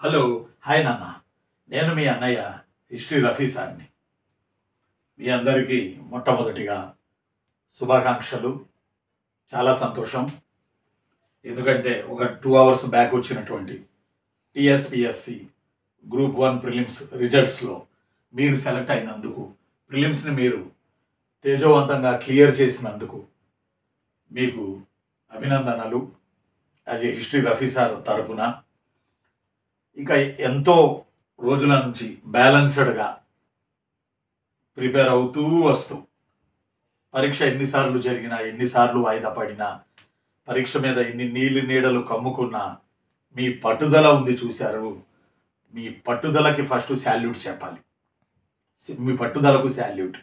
hello hi నాన్న నేను మీ అన్నయ్య హిస్టరీ రఫీ సార్ని మీ అందరికీ మొట్టమొదటిగా శుభాకాంక్షలు చాలా సంతోషం ఎందుకంటే ఒక టూ అవర్స్ బ్యాక్ వచ్చినటువంటి టిఎస్పిఎస్సి గ్రూప్ వన్ ప్రిలిమ్స్ రిజల్ట్స్లో మీరు సెలెక్ట్ అయినందుకు ప్రిలిమ్స్ని మీరు తేజవంతంగా క్లియర్ చేసినందుకు మీకు అభినందనలు as a history Rafi sir తరపున ఇక ఎంతో రోజుల నుంచి బ్యాలన్స్డ్గా ప్రిపేర్ అవుతూ వస్తూ పరీక్ష ఎన్నిసార్లు జరిగినా ఎన్నిసార్లు వాయిదా పడినా పరీక్ష మీద ఎన్ని నీళ్ళు నీడలు కమ్ముకున్నా మీ పట్టుదల ఉంది చూశారు మీ పట్టుదలకి ఫస్ట్ శాల్యూట్ చెప్పాలి మీ పట్టుదలకు శాల్యూట్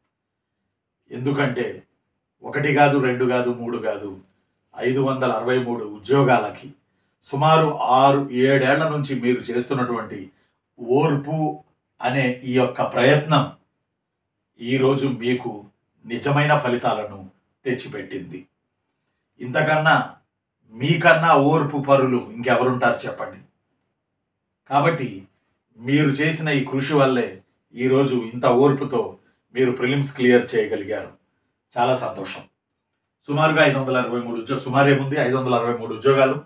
ఎందుకంటే ఒకటి కాదు రెండు కాదు మూడు కాదు ఐదు వందల అరవై మూడు ఉద్యోగాలకి సుమారు ఆరు ఏడేళ్ల నుంచి మీరు చేస్తున్నటువంటి ఓర్పు అనే ఈ యొక్క ప్రయత్నం ఈరోజు మీకు నిజమైన ఫలితాలను తెచ్చిపెట్టింది ఇంతకన్నా మీకన్నా ఓర్పు పరులు ఇంకెవరుంటారు చెప్పండి కాబట్టి మీరు చేసిన ఈ కృషి వల్లే ఈరోజు ఇంత ఓర్పుతో మీరు ప్రిలిమ్స్ క్లియర్ చేయగలిగారు చాలా సంతోషం సుమారుగా ఐదు వందల అరవై మూడు ఉద్యోగ సుమారు ఏముంది ఐదు వందల అరవై మూడు ఉద్యోగాలు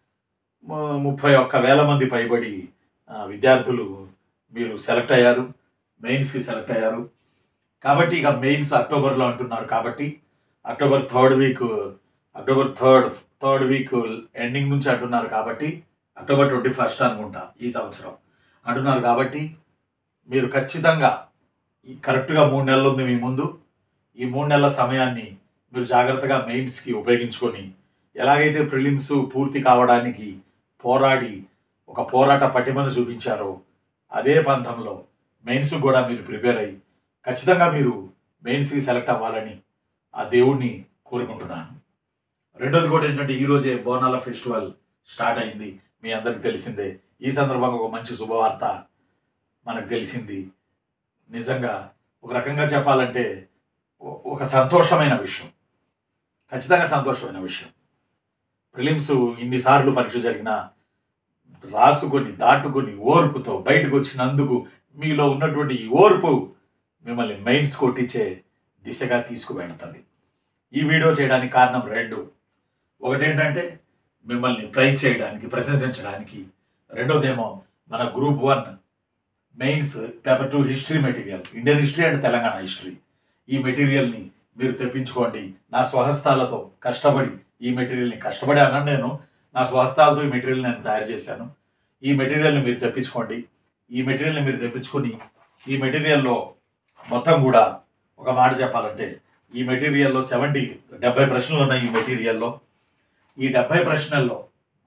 ము- ముప్పై ఒక్క వేల మంది పైబడి ఆ, విద్యార్థులు మీరు సెలెక్ట్ అయ్యారు మెయిన్స్కి సెలెక్ట్ అయ్యారు కాబట్టి ఇక మెయిన్స్ అక్టోబర్లో అంటున్నారు కాబట్టి October third week October third third week ending నుంచి అంటున్నారు కాబట్టి అక్టోబర్ ట్వంటీ ఫస్ట్ అనుకుంటా ఈ సంవత్సరం అంటున్నారు కాబట్టి మీరు ఖచ్చితంగా ఈ కరెక్ట్గా మూడు నెలలు ఉంది మీ ముందు ఈ మూడు నెలల సమయాన్ని మీరు జాగ్రత్తగా మెయిన్స్కి ఉపయోగించుకొని ఎలాగైతే ప్రిలిమ్స్ పూర్తి కావడానికి పోరాడి ఒక పోరాట పటిమను చూపించారో అదే పంథంలో మెయిన్స్ కూడా మీరు ప్రిపేర్ అయ్యి ఖచ్చితంగా మీరు మెయిన్స్కి సెలెక్ట్ అవ్వాలని ఆ దేవుణ్ణి కోరుకుంటున్నాను రెండోది కూడా ఏంటంటే ఈరోజే బోనాల ఫెస్టివల్ స్టార్ట్ అయింది మీ అందరికి తెలిసిందే ఈ సందర్భంగా ఒక మంచి శుభవార్త మనకు తెలిసింది నిజంగా ఒక రకంగా చెప్పాలంటే ఒ- ఒక సంతోషమైన విషయం ఖచ్చితంగా సంతోషమైన విషయం ప్రిలిమ్స్ ఇన్నిసార్లు పరీక్ష జరిగినా రాసుకొని దాటుకొని ఓర్పుతో బయటకు వచ్చినందుకు మీలో ఉన్నటువంటి ఈ ఓర్పు మిమ్మల్ని మెయిన్స్ కొట్టించే దిశగా తీసుకువెళ్తుంది ఈ వీడియో చేయడానికి కారణం రెండు ఒకటేంటంటే మిమ్మల్ని ప్రైజ్ చేయడానికి ప్రశంసించడానికి రెండోదేమో మన group one mains paper two history material Indian history and Telangana history ఈ మెటీరియల్ని మీరు తెప్పించుకోండి నా స్వహస్తాలతో కష్టపడి ఈ మెటీరియల్ని కష్టపడి అన్నాను నేను నా స్వహస్తాలతో ఈ మెటీరియల్ నేను తయారు చేశాను ఈ మెటీరియల్ని మీరు తెప్పించుకోండి ఈ మెటీరియల్ని మీరు తెప్పించుకొని ఈ మెటీరియల్లో మొత్తం కూడా ఒక మాట చెప్పాలంటే ఈ మెటీరియల్లో సెవెంటీ డెబ్బై ప్రశ్నలు ఉన్నాయి ఈ మెటీరియల్లో ఈ డెబ్బై ప్రశ్నల్లో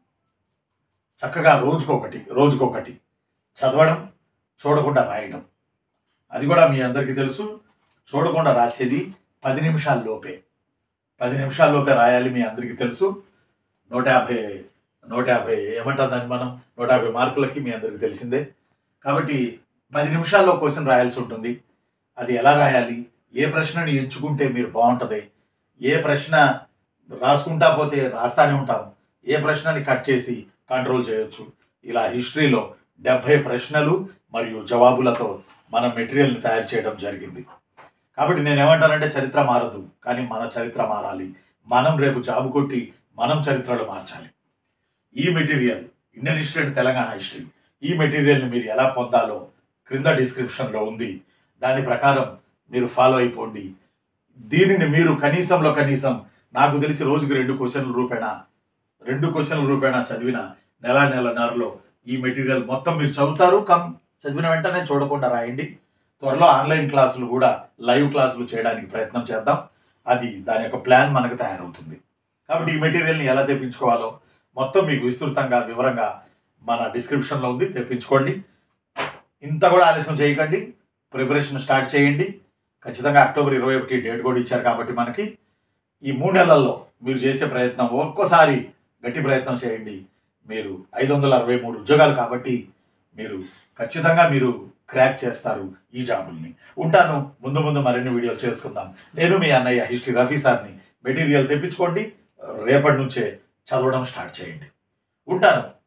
చక్కగా రోజుకొకటి రోజుకొకటి చదవడం చూడకుండా రాయడం అది కూడా మీ అందరికీ తెలుసు చూడకుండా రాసేది పది నిమిషాల లోపే పది నిమిషాల లోపే రాయాలి మీ అందరికీ తెలుసు నూట యాభై నూట యాభై ఏమంటారు దాన్ని మనం నూట యాభై మార్కులకి మీ అందరికీ తెలిసిందే కాబట్టి పది నిమిషాల్లో క్వశ్చన్ రాయాల్సి ఉంటుంది అది ఎలా రాయాలి ఏ ప్రశ్నని ఎంచుకుంటే మీరు బాగుంటుంది ఏ ప్రశ్న రాసుకుంటా పోతే రాస్తానే ఉంటాం ఏ ప్రశ్నని కట్ చేసి కంట్రోల్ చేయొచ్చు ఇలా హిస్టరీలో డెబ్భై ప్రశ్నలు మరియు జవాబులతో మనం మెటీరియల్ని తయారు చేయడం జరిగింది కాబట్టి నేను ఏమంటానంటే చరిత్ర మారదు కానీ మన చరిత్ర మారాలి మనం రేపు జాబు కొట్టి మనం చరిత్రలు మార్చాలి ఈ material Indian history and Telangana history ఈ మెటీరియల్ని మీరు ఎలా పొందాలో క్రింద డిస్క్రిప్షన్లో ఉంది దాని ప్రకారం మీరు ఫాలో అయిపోండి దీనిని మీరు కనీసంలో కనీసం నాకు తెలిసి రోజుకి రెండు క్వశ్చన్ల రూపేణ రెండు క్వశ్చన్ల రూపేణ చదివిన నెల నెలన్నరలో ఈ మెటీరియల్ మొత్తం మీరు చదువుతారు కమ్ చదివిన వెంటనే చూడకుండా రాయండి త్వరలో ఆన్లైన్ క్లాసులు కూడా లైవ్ క్లాసులు చేయడానికి ప్రయత్నం చేద్దాం అది దాని యొక్క ప్లాన్ మనకు తయారవుతుంది కాబట్టి ఈ మెటీరియల్ని ఎలా తెప్పించుకోవాలో మొత్తం మీకు విస్తృతంగా వివరంగా మన డిస్క్రిప్షన్లో ఉంది తెప్పించుకోండి ఇంత కూడా ఆలస్యం చేయకండి ప్రిపరేషన్ స్టార్ట్ చేయండి ఖచ్చితంగా అక్టోబర్ ఇరవై ఒకటి డేట్ కూడా ఇచ్చారు కాబట్టి మనకి ఈ మూడు నెలల్లో మీరు చేసే ప్రయత్నం ఒక్కోసారి గట్టి ప్రయత్నం చేయండి మీరు ఐదు వందల అరవై మూడు ఉద్యోగాలు కాబట్టి మీరు ఖచ్చితంగా మీరు క్రాక్ చేస్తారు ఈ జాబుల్ని ఉంటాను ముందు ముందు మరిన్ని వీడియోలు చేసుకుందాం నేను మీ అన్నయ్య హిస్టరీ రఫీ సార్ని మెటీరియల్ తెప్పించుకోండి రేపటి నుంచే చదవడం స్టార్ట్ చేయండి ఉంటాను